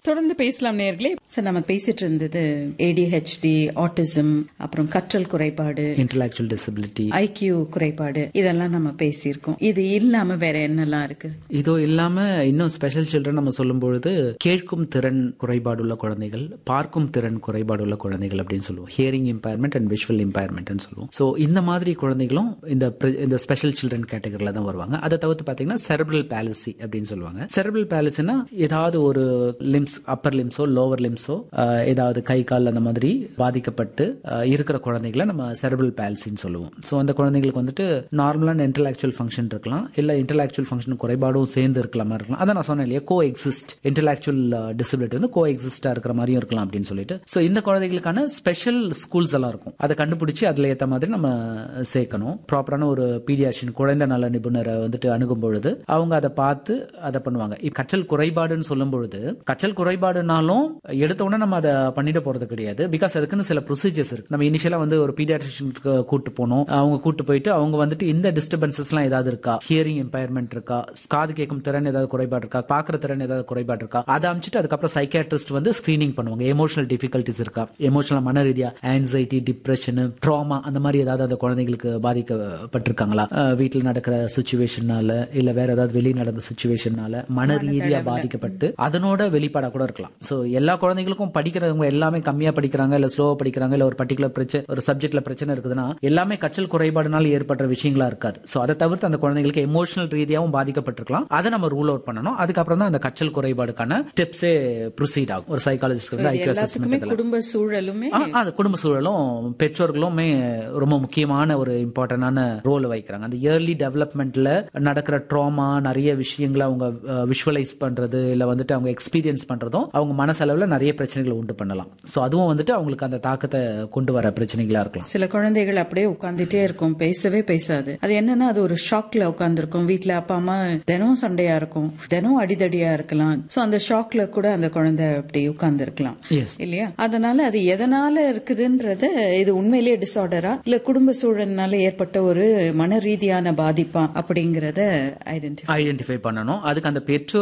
தொடர்ந்து பேசலாம் நேர்களே சார் நம்ம பேசிட்டு இருந்தது ஏடிஹெச்டி ஆட்டிசம் அப்புறம் கற்றல் குறைபாடு இன்டலெக்சுவல் டிசபிலிட்டி ஐக்கியூ குறைபாடு இதெல்லாம் நம்ம பேசியிருக்கோம் இது இல்லாம வேற என்னெல்லாம் இருக்கு இதோ இல்லாம இன்னும் ஸ்பெஷல் சில்ட்ரன் நம்ம சொல்லும் பொழுது கேட்கும் திறன் குறைபாடு உள்ள குழந்தைகள் பார்க்கும் திறன் குறைபாடு உள்ள குழந்தைகள் அப்படின்னு சொல்லுவோம் ஹியரிங் இம்பேர்மெண்ட் அண்ட் விஷுவல் இம்பேர்மெண்ட்னு சொல்லுவோம் ஸோ இந்த மாதிரி குழந்தைகளும் இந்த pre- இந்த ஸ்பெஷல் சில்ட்ரன் கேட்டகரியில் தான் வருவாங்க அதை தவிர்த்து பார்த்தீங்கன்னா செரபிரல் பேலசி அப்படின்னு சொல்லுவாங்க செரபிரல் பேலசினா ஏதாவது ஒரு லிம்ஸ் அப்பர் லிம்ஸோ லோவர் லிம்ஸோ ஏதாவது கை கால் அந்த மாதிரி பாதிக்கப்பட்டு அஹ், இருக்கிற குழந்தைகளை நம்ம செரபிரல் பேலசின்னு சொல்லுவோம் ஸோ அந்த குழந்தைங்களுக்கு வந்துட்டு நார்மலான இன்டலெக்சுவல் ஃபங்க்ஷன் இருக்கலாம் இல்லை இன்டலெக்சுவல் ஃபங்க்ஷன் குறைபாடும் சேர்ந்து இருக்கலாம் இருக்கலாம் அதான் நான் சொன்னேன் இல்லையா கோ எக்ஸிஸ்ட் இன்டலெக்சுவல் டிசபிலிட்டி வந்து கோ எக்ஸிஸ்டா இருக்கிற மாதிரியும் இருக்கலாம் அப்படின்னு சொல்லிட்டு ஸோ இந்த குழந்தைகளுக்கான ஸ்பெஷல் ஸ்கூல்ஸ் எல்லாம் இருக்கும் அதை கண்டுபிடிச்சு அதில் ஏற்ற மாதிரி நம்ம சேர்க்கணும் ப்ராப்பரான ஒரு பீடியாஷியன் குழந்தை நல நிபுணரை வந்துட்டு அணுகும் பொழுது அவங்க அதை பார்த்து அதை பண்ணுவாங்க இப்ப கற்றல் குறைபாடுன்னு சொல்லும் பொழுது கற்றல் குறைபாடுனாலும் எடுத்த உடனே நம்ம அதை பண்ணிட போறது கிடையாது பிகாஸ் அதுக்குன்னு சில ப்ரொசீஜர்ஸ் இருக்கு நம்ம இனிஷியலா வந்து ஒரு பீடியாட்ரிஷனுக்கு கூட்டு போனோம் அவங்க கூட்டு போயிட்டு அவங்க வந்துட்டு இந்த டிஸ்டர்பன்சஸ்லாம் ஏதாவது இருக்கா ஹியரிங் இம்பயர்மெண்ட் இருக்கா காது கேட்கும் திறன் ஏதாவது குறைபாடு இருக்கா பார்க்குற திறன் ஏதாவது குறைபாடு இருக்கா அதை அமைச்சிட்டு அதுக்கப்புறம் சைக்காட்ரிஸ்ட் வந்து ஸ்கிரீனிங் பண்ணுவாங்க எமோஷனல் டிஃபிகல்ட்டிஸ் இருக்கா எமோஷனல் மன ரீதியா ஆன்சைட்டி டிப்ரெஷன் ட்ராமா அந்த மாதிரி ஏதாவது அந்த குழந்தைங்களுக்கு பாதிக்கப்பட்டிருக்காங்களா அஹ் வீட்டில் நடக்கிற சுச்சுவேஷனால இல்ல வேற ஏதாவது வெளியே நடந்த சுச்சுவேஷனால மன ரீதியா பாதிக்கப்பட்டு அதனோட வெளிப்பாடா கூட இருக்கலாம் சோ எல்லா குழந்தைகளுக்கும் படிக்கிறவங்க எல்லாமே கம்மியா படிக்கிறாங்க இல்ல ஸ்லோவா படிக்கிறாங்க இல்ல ஒரு பர்டிகுலர் பிரச்சனை ஒரு சப்ஜெக்ட்ல பிரச்சனை இருக்குதுன்னா எல்லாமே கற்றல் குறைபாடுனால ஏற்படுற விஷயங்களா இருக்காது சோ அதை தவிர்த்து அந்த குழந்தைங்களுக்கு எமோஷனல் ரீதியாவும் பாதிக்கப்பட்டிருக்கலாம் அதை நம்ம ரூல் அவுட் பண்ணணும் அதுக்கப்புறம் தான் அந்த கற்றல் குறைபாடுக்கான ஸ்டெப்ஸே ப்ரொசீட் ஆகும் ஒரு சைக்காலஜிஸ்ட் வந்து ஐக்கிய எல்லாத்துக்குமே குடும்ப சூழலுமே ஆ, அது குடும்ப சூழலும் பெற்றோர்களுமே ரொம்ப முக்கியமான ஒரு இம்பார்ட்டன்டான ரோல் வைக்கிறாங்க அந்த இயர்லி டெவலப்மெண்ட்ல நடக்கிற ட்ராமா நிறைய விஷயங்களை அவங்க விஷுவலைஸ் பண்றது இல்ல வந்துட்டு அவங்க எக்ஸ்பீரியன்ஸ் பண்றதும் அவங்க மனசளவுல நிறைய பிரச்சனைகளை உண்டு பண்ணலாம் சோ அதுவும் வந்துட்டு அவங்களுக்கு அந்த தாக்கத்தை கொண்டு வர பிரச்சனைகளா இருக்கலாம் சில குழந்தைகள் அப்படியே உட்கார்ந்துட்டே இருக்கும் பேசவே பேசாது அது என்னன்னா அது ஒரு ஷாக்ல உட்கார்ந்துருக்கும் வீட்ல அப்பா அம்மா தினம் சண்டையா இருக்கும் தினம் அடிதடியா இருக்கலாம் சோ அந்த ஷாக்ல கூட அந்த குழந்தை அப்படி உட்கார்ந்து இருக்கலாம் Yes. இல்லையா அதனால அது எதனால இருக்குதுன்றத இது உண்மையிலேயே டிசார்டரா இல்ல குடும்ப சூழல்னால ஏற்பட்ட ஒரு மன ரீதியான பாதிப்பா அப்படிங்கறத ஐடென்டிஃபை ஐடென்டிஃபை பண்ணணும் அதுக்கு அந்த பெற்றோர்